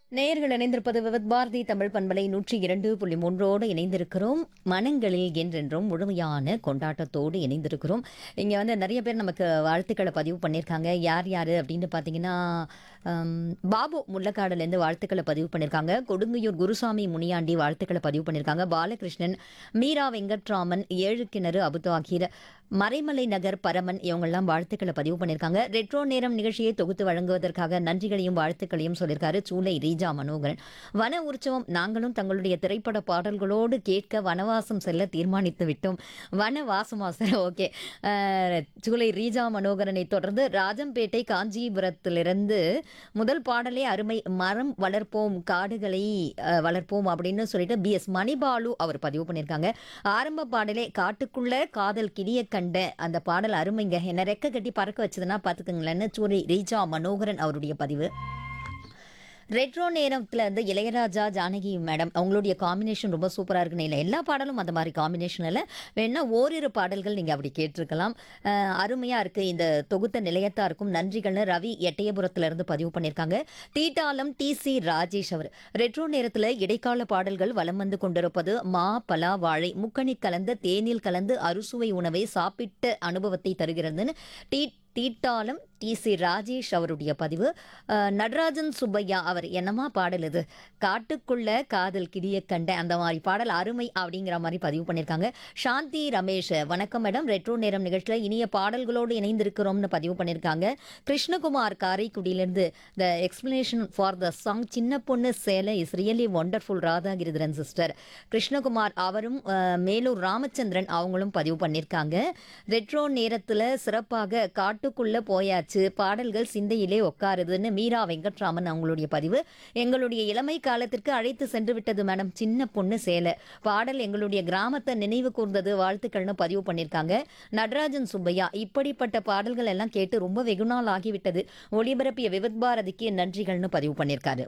நேயர்கள் இணைந்திருப்பது விவத் பாரதி தமிழ் பண்பலை நூற்றி இரண்டு புள்ளி மூன்றோடு இணைந்திருக்கிறோம் மனங்களில் என்றென்றும் முழுமையான கொண்டாட்டத்தோடு இணைந்திருக்கிறோம் இங்கே வந்து நிறைய பேர் நமக்கு வாழ்த்துக்களை பதிவு பண்ணியிருக்காங்க யார் யார் அப்படின்னு பார்த்தீங்கன்னா ஹம், பாபு முள்ளக்காடுலேருந்து வாழ்த்துக்களை பதிவு பண்ணியிருக்காங்க கொடுங்கையூர் குருசாமி முனியாண்டி வாழ்த்துக்களை பதிவு பண்ணியிருக்காங்க பாலகிருஷ்ணன் மீரா வெங்கட்ராமன் ஏழு கிணறு அபுதாகிர் மறைமலை நகர் பரமன் இவங்கெல்லாம் வாழ்த்துக்களை பதிவு பண்ணியிருக்காங்க ரெட்ரோ நேரம் நிகழ்ச்சியை தொகுத்து வழங்குவதற்காக நன்றிகளையும் வாழ்த்துக்களையும் சொல்லியிருக்காரு சூலை ரீஜா மனோகரன் வன உற்சவம் நாங்களும் தங்களுடைய திரைப்பட பாடல்களோடு கேட்க வனவாசம் செல்ல தீர்மானித்து விட்டோம் வனவாசமா சார் ஓகே சூலை ரீஜா மனோகரனை தொடர்ந்து ராஜம்பேட்டை காஞ்சிபுரத்திலிருந்து முதல் பாடலே அருமை மரம் வளர்ப்போம் காடுகளை அஹ், வளர்ப்போம் அப்படின்னு சொல்லிட்டு பி எஸ் மணிபாலு அவர் பதிவு பண்ணியிருக்காங்க ஆரம்ப பாடலே காட்டுக்குள்ள காதல் கிளிய கண்ட அந்த பாடல் அருமைங்க என்ன ரெக்க கட்டி பறக்க வச்சதுன்னா பார்த்துக்கங்களேன்னு சூரி ரீஜா மனோகரன் அவருடைய பதிவு ரெட்ரோ நேரத்தில் வந்து இளையராஜா ஜானகி மேடம் அவங்களுடைய காம்பினேஷன் ரொம்ப சூப்பராக இருக்குன்னு இல்லை எல்லா பாடலும் அந்த மாதிரி காம்பினேஷனில் வேணா ஓரிரு பாடல்கள் நீங்கள் அப்படி கேட்டிருக்கலாம் அருமையாக இருக்குது இந்த தொகுத்த நிலையத்தா இருக்கும் நன்றிகள்னு ரவி எட்டயபுரத்துலேருந்து பதிவு பண்ணியிருக்காங்க தீட்டாலம் டி சி ராஜேஷ் அவர் ரெட்ரோ நேரத்தில் இடைக்கால பாடல்கள் வலம் வந்து கொண்டிருப்பது மா பலா வாழை முக்கணி கலந்த தேனில் கலந்து அறுசுவை உணவை சாப்பிட்ட அனுபவத்தை தருகிறதுன்னு T Theettalam T C Rajesh அவருடைய பதிவு அஹ், நடராஜன் சுப்பையா அவர் என்னமா பாடல் இது காட்டுக்குள்ள காதல் கிடிய கண்ட அந்த மாதிரி பாடல் அருமை அப்படிங்கிற மாதிரி பதிவு பண்ணியிருக்காங்க சாந்தி ரமேஷ் வணக்கம் மேடம் ரெட்ரோ நேரம் நிகழ்ச்சியில் இனிய பாடல்களோடு இணைந்திருக்கிறோம்னு பதிவு பண்ணியிருக்காங்க கிருஷ்ணகுமார் காரைக்குடியிலிருந்து the explanation for the song சின்ன பொண்ணு சேலை is really wonderful Radhagiritharan sister Krishnakumar அவரும் அஹ், மேலூர் ராமச்சந்திரன் அவங்களும் பதிவு பண்ணியிருக்காங்க ரெட்ரோ நேரத்தில் சிறப்பாக காட்டுக்குள்ள போயாச்சு பாடல்கள் சிந்தையிலே உட்காருதுன்னு மீரா வெங்கட்ராமன் அவங்களுடைய பதிவு எங்களுடைய இளமை காலத்திற்கு அழைத்து சென்று விட்டது மேடம் சின்ன பொண்ணு சேலை பாடல் எங்களுடைய கிராமத்தை நினைவு கூர்ந்தது வாழ்த்துக்கள்னு பதிவு பண்ணியிருக்காங்க நடராஜன் சுப்பையா இப்படிப்பட்ட பாடல்கள் எல்லாம் கேட்டு ரொம்ப வெகுநாள் ஆகிவிட்டது ஒளிபரப்பிய விவித் பாரதிக்கு நன்றிகள்னு பதிவு பண்ணியிருக்காரு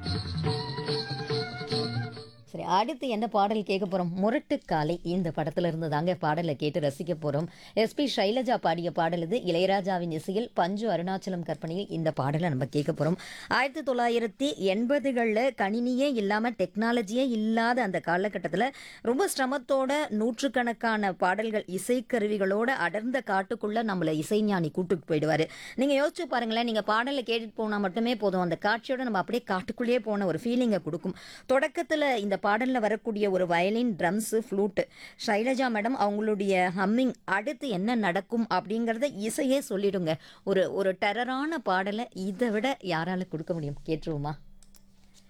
சரி அடுத்து என்ன பாடல் கேட்க போறோம் முரட்டுக்காலை இந்த படத்துல இருந்து தாங்க பாடலை கேட்டு ரசிக்க போறோம் எஸ்பி சைலஜா பாடிய பாடல் இது இளையராஜாவின் இசையில் பஞ்சு அருணாச்சலம் கற்பனையில் இந்த பாடலை நம்ம கேட்க போறோம் ஆயிரத்தி தொள்ளாயிரத்தி எண்பதுகளில் கணினியே இல்லாம டெக்னாலஜியே இல்லாத அந்த காலகட்டத்தில் ரொம்ப சிரமத்தோட நூற்றுக்கணக்கான பாடல்கள் இசைக்கருவிகளோட அடர்ந்த காட்டுக்குள்ள நம்மளை இசைஞானி கூட்டுக்கு போயிடுவாரு நீங்க யோசிச்சு பாருங்களேன் நீங்க பாடலை கேட்டுட்டு போனா மட்டுமே போதும் அந்த காட்சியோட நம்ம அப்படியே காட்டுக்குள்ளேயே போன ஒரு ஃபீலிங்கை கொடுக்கும் தொடக்கத்துல இந்த பாடல்ல வரக்கூடிய ஒரு violin drums flute Shailaja madam அவங்களுடைய ஹம்மிங் அடுத்து என்ன நடக்கும் அப்படிங்கறத இசையே சொல்லிடுங்க ஒரு ஒரு டெரரான பாடலை இதை விட யாரால கொடுக்க முடியும் கேட்டுருவோமா